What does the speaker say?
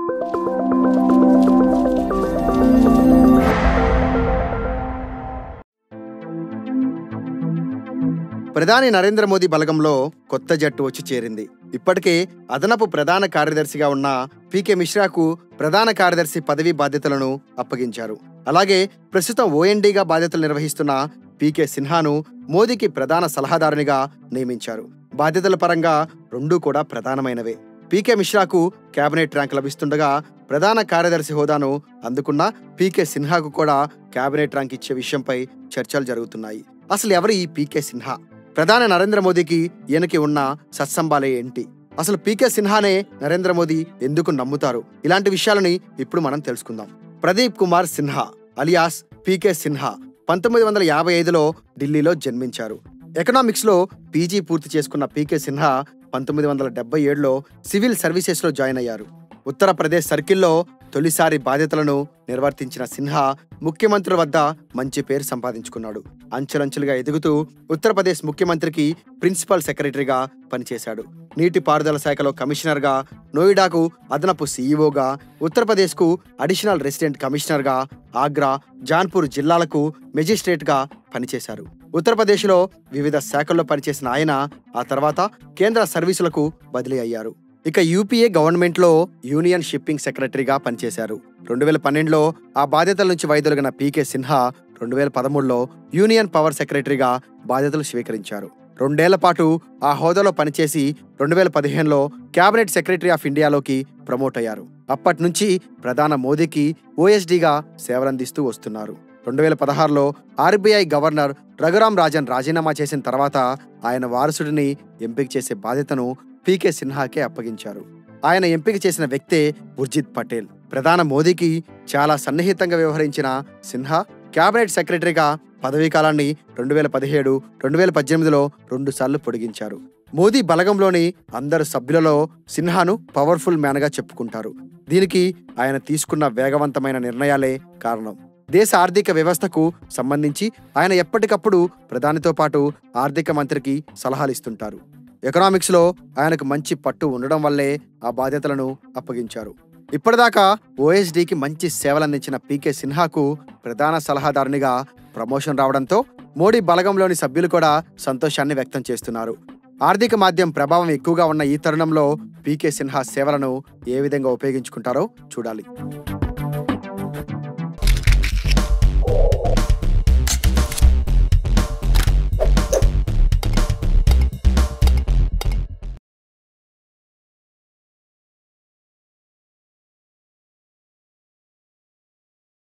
ప్రధాని నరేంద్ర మోదీ బలగంలో కొత్త జట్టు వచ్చి చేరింది ఇప్పటికే అదనపు ప్రధాన కార్యదర్శిగా ఉన్న పీకే మిశ్రాకు ప్రధాన కార్యదర్శి పదవి బాధ్యతలను అప్పగించారు అలాగే ప్రస్తుతం ఓఎన్డీగా బాధ్యతలు నిర్వహిస్తున్న పీకే సిన్హాను మోదీకి ప్రధాన సలహాదారునిగా నియమించారు బాధ్యతల పరంగా రెండూ కూడా ప్రధానమైనవే పీకే మిశ్రాకు కేబినెట్ ర్యాంక్ లభిస్తుండగా ప్రధాన కార్యదర్శి హోదాను అందుకున్న పీకే సిన్హాకు కూడా కేబినెట్ ర్యాంక్ ఇచ్చే విషయంపై చర్చలు జరుగుతున్నాయి అసలు ఎవరు ఈ పీకే సిన్హా ప్రధాని నరేంద్ర మోదీకి ఈయనకి ఉన్న సత్సంబాలే ఏంటి అసలు పీకే సిన్హానే నరేంద్ర మోదీ ఎందుకు నమ్ముతారు ఇలాంటి విషయాలని ఇప్పుడు మనం తెలుసుకుందాం ప్రదీప్ కుమార్ సిన్హా అలియాస్ పీకే సిన్హా పంతొమ్మిది వందల యాభై ఐదులో ఢిల్లీలో జన్మించారు ఎకనామిక్స్లో పీజీ పూర్తి చేసుకున్న పీకే సిన్హా పంతొమ్మిది వందల డెబ్బై ఏడులో సివిల్ సర్వీసెస్లో జాయిన్ అయ్యారు ఉత్తరప్రదేశ్ సర్కిల్లో తొలిసారి బాధ్యతలను నిర్వర్తించిన సిన్హా ముఖ్యమంత్రుల వద్ద మంచి పేరు సంపాదించుకున్నాడు అంచెలంచెలుగా ఎదుగుతూ ఉత్తరప్రదేశ్ ముఖ్యమంత్రికి ప్రిన్సిపల్ సెక్రటరీగా పనిచేశాడు నీటిపారుదల శాఖలో కమిషనర్గా నోయిడాకు అదనపు సీఈఓగా ఉత్తరప్రదేశ్కు అడిషనల్ రెసిడెంట్ కమిషనర్గా ఆగ్రా జాన్పూర్ జిల్లాలకు మెజిస్ట్రేట్గా పనిచేశారు ఉత్తరప్రదేశ్లో వివిధ శాఖల్లో పనిచేసిన ఆయన ఆ తర్వాత కేంద్ర సర్వీసులకు బదిలీ అయ్యారు ఇక యూపీఏ గవర్నమెంట్లో యూనియన్ షిప్పింగ్ సెక్రటరీగా పనిచేశారు రెండు వేల పన్నెండులో ఆ బాధ్యతల నుంచి వైదొలిగిన పీకే సిన్హా రెండు వేల పదమూడులో యూనియన్ పవర్ సెక్రటరీగా బాధ్యతలు స్వీకరించారు రెండేళ్ల పాటు ఆ హోదాలో పనిచేసి రెండు వేల పదిహేనులో క్యాబినెట్ సెక్రటరీ ఆఫ్ ఇండియాలోకి ప్రమోట్ అయ్యారు అప్పటి నుంచి ప్రధాన మోదీకి ఓఎస్డీగా సేవలందిస్తూ వస్తున్నారు రెండు వేల పదహారులో ఆర్బీఐ గవర్నర్ రఘురాం రాజన్ రాజీనామా చేసిన తర్వాత ఆయన వారసుడిని ఎంపిక చేసే బాధ్యతను పీకే సిన్హాకే అప్పగించారు ఆయన ఎంపిక చేసిన వ్యక్తే ఉర్జిత్ పటేల్ ప్రధాన మోదీకి చాలా సన్నిహితంగా వ్యవహరించిన సిన్హా కేబినెట్ సెక్రటరీగా పదవీ కాలాన్ని రెండు వేల పదిహేడు రెండు వేల పద్దెనిమిదిలో రెండుసార్లు పొడిగించారు మోదీ బలగంలోని అందరు సభ్యులలో సిన్హాను పవర్ఫుల్ మ్యాన్గా చెప్పుకుంటారు దీనికి ఆయన తీసుకున్న వేగవంతమైన నిర్ణయాలే కారణం దేశ ఆర్థిక వ్యవస్థకు సంబంధించి ఆయన ఎప్పటికప్పుడు ప్రధానితో పాటు ఆర్థిక మంత్రికి సలహాలు ఇస్తుంటారు ఎకనామిక్స్లో ఆయనకు మంచి పట్టు ఉండడం వల్లే ఆ బాధ్యతలను అప్పగించారు ఇప్పటిదాకా ఓఎస్డీకి మంచి సేవలందించిన పీకే సిన్హాకు ప్రధాన సలహాదారునిగా ప్రమోషన్ రావడంతో మోడీ బలగంలోని సభ్యులు కూడా సంతోషాన్ని వ్యక్తం చేస్తున్నారు ఆర్థిక మాధ్యం ప్రభావం ఎక్కువగా ఉన్న ఈ తరుణంలో పీకే సిన్హా సేవలను ఏ విధంగా ఉపయోగించుకుంటారో చూడాలి